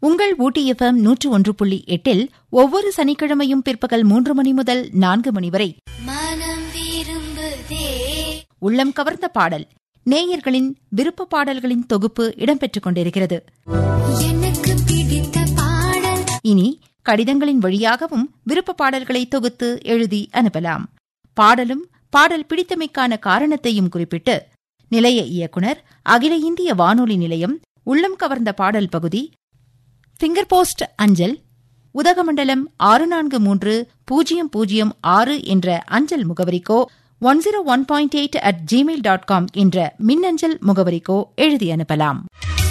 உங்கள் ஊட்டி எஃப்எம் நூற்று ஒன்று புள்ளி எட்டில் ஒவ்வொரு சனிக்கிழமையும் பிற்பகல் மூன்று மணி முதல் நான்கு மணி வரை மனம் விரும்புதே உள்ளம் கவர்ந்த பாடல் நேயர்களின் விருப்ப பாடல்களின் தொகுப்பு இடம்பெற்றுக் கொண்டிருக்கிறது எனக்கு பிடித்த பாடல் இனி கடிதங்களின் வழியாகவும் விருப்ப பாடல்களை தொகுத்து எழுதி அனுப்பலாம் பாடலும் பாடல் பிடித்தமைக்கான காரணத்தையும் குறிப்பிட்டு நிலைய இயக்குனர் அகில இந்திய வானொலி நிலையம் உள்ளம் கவர்ந்த பாடல் பகுதி ஃபிங்கர் போஸ்ட் அஞ்சல் உதகமண்டலம் ஆறு நான்கு மூன்று பூஜ்ஜியம் பூஜ்ஜியம் ஆறு என்ற அஞ்சல் முகவரிக்கோ one zero one point eight at Gmail dot com என்ற மின்னஞ்சல் முகவரிக்கோ எழுதி அனுப்பலாம்